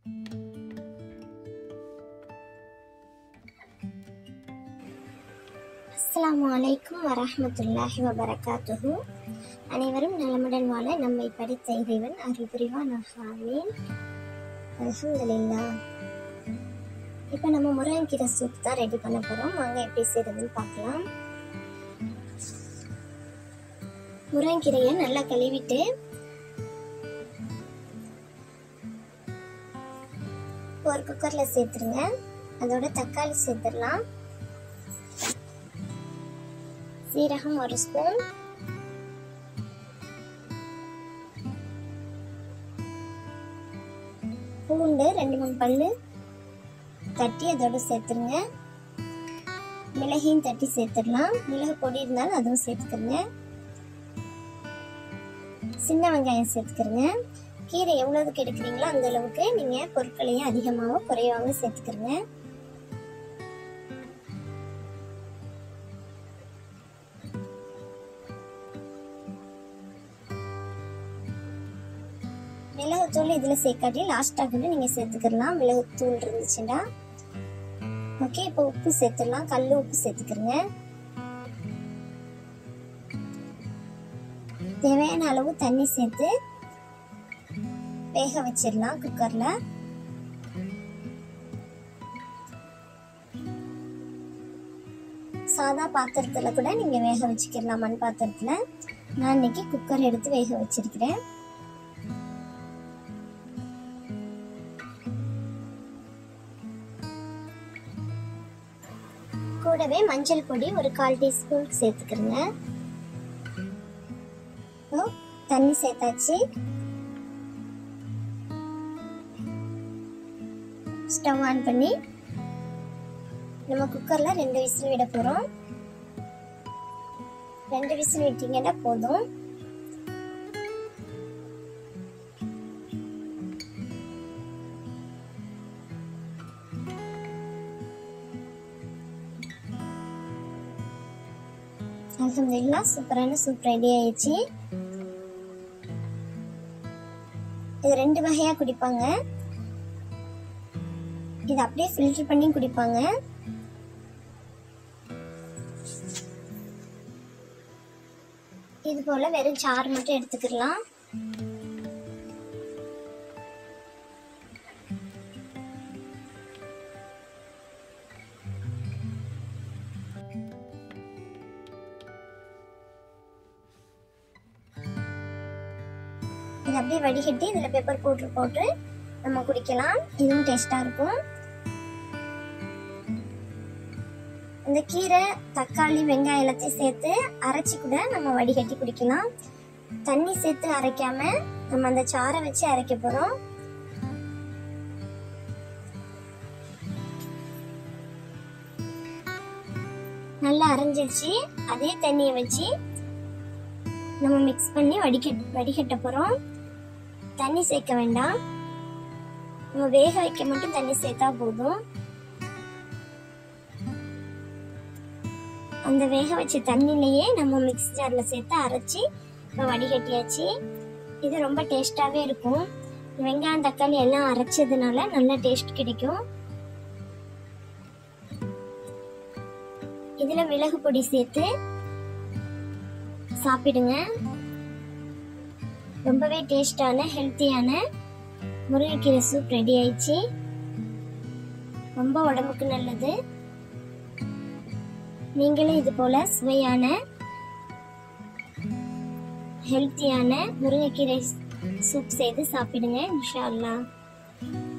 அஸ்ஸலாமு அலைக்கும் வரஹ்மத்துல்லாஹி வபரகாத்துஹு அனைவரும் நலமுடன் வாழ நம்மை படித்த இறைவன் அருள் புரிவான் ஆமீன் அல்ஹம்துலில்லாஹ் இப்போ நம்ம முருங்கீரை சூப் தான் ரெடி பண்ண போகிறோம் வாங்க எப்படி செய்யறதுன்னு பார்க்கலாம் முருங்கீரையை நல்லா கழுவிட்டு ஒரு குக்கரில் சேர்த்துருங்க அதோட தக்காளி சேர்த்துடலாம் சீரகம் ஒரு ஸ்பூன் பூண்டு ரெண்டு மூணு பல்லு தட்டி அதோட சேர்த்துருங்க மிளகையும் தட்டி சேர்த்துடலாம் மிளகு பொடி இருந்தாலும் அதுவும் சேர்த்துக்கிறங்க சின்ன வெங்காயம் சேர்த்துக்கிறங்க கீரை எவ்வளவுக்கு எடுக்கிறீங்களோ அந்த அளவுக்கு நீங்க பொருட்களையும் அதிகமாகவும் குறைவாகவும் சேர்த்துக்கிறங்க மிளகுத்தூள் இதில் சேர்க்காட்டி லாஸ்ட்டாக கூட நீங்கள் சேர்த்துக்கலாம் மிளகுத்தூள் இருந்துச்சுன்னா ஓகே இப்போ உப்பு சேர்த்துடலாம் கல் உப்பு சேர்த்துக்கிறங்க தேவையான அளவு தண்ணி சேர்த்து வேக வச்சிடலாம் குக்கரில் சாதா பாத்திரத்தில் கூட நீங்கள் வேக வச்சுக்கலாம் மண் பாத்திரத்தில் நான் இன்னைக்கு குக்கர் எடுத்து வேக வச்சிருக்கிறேன் கூடவே மஞ்சள் பொடி ஒரு கால் டீஸ்பூன் சேர்த்துக்கிறேங்க தண்ணி சேர்த்தாச்சு ஸ்டவ் ஆன் பண்ணி நம்ம குக்கர்ல ரெண்டு விசில் விட போறோம் ரெண்டு விசில் விட்டீங்கன்னா போதும் அலமதுல்லா சூப்பரான சூப் ரெடி ஆயிடுச்சு இது ரெண்டு வகையா குடிப்பாங்க இது அப்படியே ஃபில்டர் பண்ணி குடிப்பாங்க இது போல வெறும் சாறு மட்டும் எடுத்துக்கலாம் இது அப்படியே வடிகட்டி இதில் பெப்பர் போட்டு போட்டு நம்ம குடிக்கலாம் இதுவும் டேஸ்டாக இருக்கும் இந்த கீரை தக்காளி வெங்காயம் எல்லாத்தையும் சேர்த்து அரைச்சி கூட நம்ம வடிகட்டி குடிக்கலாம் தண்ணி சேர்த்து அரைக்காம நம்ம அந்த சாறை வச்சு அரைக்க போறோம் நல்லா அரைஞ்சிருச்சு அதே தண்ணியை வச்சு நம்ம மிக்ஸ் பண்ணி வடிக வடிகட்ட போறோம் தண்ணி சேர்க்க வேண்டாம் நம்ம வேக வைக்க மட்டும் தண்ணி சேர்த்தா போதும் அந்த வேக வச்ச தண்ணிலேயே நம்ம மிக்ஸ் ஜார்ல சேர்த்து அரைச்சி இப்போ வடிகட்டியாச்சு இது ரொம்ப டேஸ்டாவே இருக்கும் வெங்காயம் தக்காளி எல்லாம் அரைச்சதுனால நல்ல டேஸ்ட் கிடைக்கும் இதுல மிளகு பொடி சேர்த்து சாப்பிடுங்க ரொம்பவே டேஸ்டான ஹெல்த்தியான முருங்கைக்கீரை சூப் ரெடி ஆயிடுச்சு ரொம்ப உடம்புக்கு நல்லது நீங்களும் இது போல சுவையான ஹெல்த்தியான முருங்கைக்கீரை சூப் செய்து சாப்பிடுங்க இன்ஷா அல்லாஹ்